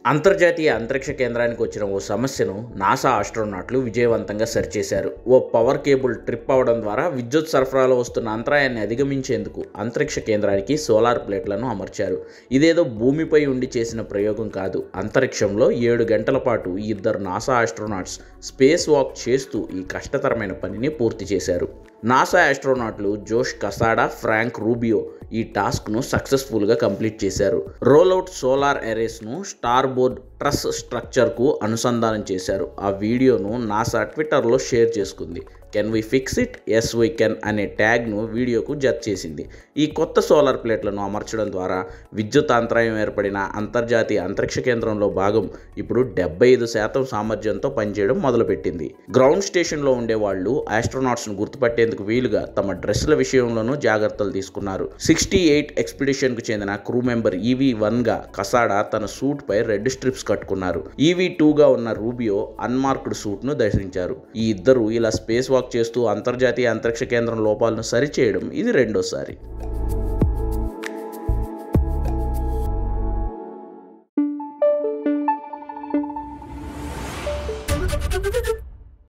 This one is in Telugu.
అంతర్జాతీయ అంతరిక్ష కేంద్రానికి వచ్చిన ఓ సమస్యను నాసా ఆస్ట్రోనాట్లు విజయవంతంగా సరిచేశారు ఓ పవర్ కేబుల్ ట్రిప్ అవడం ద్వారా విద్యుత్ సరఫరాలో వస్తున్న అంతరాయాన్ని అధిగమించేందుకు అంతరిక్ష కేంద్రానికి సోలార్ ప్లేట్లను అమర్చారు ఇదేదో భూమిపై ఉండి చేసిన ప్రయోగం కాదు అంతరిక్షంలో ఏడు గంటల పాటు ఈ ఇద్దరు నాసా ఆస్ట్రోనాట్స్ స్పేస్ వాక్ చేస్తూ ఈ కష్టతరమైన పనిని పూర్తి చేశారు నాసా ఆస్ట్రోనాట్లు జోష్ కసాడా ఫ్రాంక్ రూబియో ఈ టాస్క్ను సక్సెస్ఫుల్గా కంప్లీట్ చేశారు రోల్అవుట్ సోలార్ ఎరేస్ను స్టార్ బోర్డ్ ట్రస్ స్ట్రక్చర్కు అనుసంధానం చేశారు ఆ వీడియోను నాసా ట్విట్టర్లో షేర్ చేసుకుంది can we fix it yes we can అనే ట్యాగ్ను వీడియోకు జత చేసింది ఈ కొత్త సోలార్ ప్లేట్లను అమర్చడం ద్వారా విద్యుత్ అంతరాయం ఏర్పడిన అంతర్జాతీయ అంతరిక్ష కేంద్రంలో భాగం ఇప్పుడు డెబ్బై ఐదు శాతం సామర్థ్యంతో పనిచేయడం మొదలుపెట్టింది గ్రౌండ్ స్టేషన్లో ఉండే వాళ్ళు ఆస్ట్రోనాట్స్ను గుర్తుపట్టేందుకు వీలుగా తమ డ్రెస్సుల విషయంలోనూ జాగ్రత్తలు తీసుకున్నారు సిక్స్టీ ఎయిట్ ఎక్స్పిడిషన్కు చెందిన క్రూ మెంబర్ ఈవీ వన్గా కసాడా తన సూట్పై రెడ్ స్ట్రిప్స్ కట్టుకున్నారు ఈవీ టూగా ఉన్న రూబియో అన్మార్క్డ్ సూట్ను ధరించారు ఈ ఇద్దరు ఇలా స్పేస్ వాక్ చేస్తూ అంతర్జాతీయ అంతరిక్ష కేంద్రం లోపాలను సరిచేయడం ఇది రెండోసారి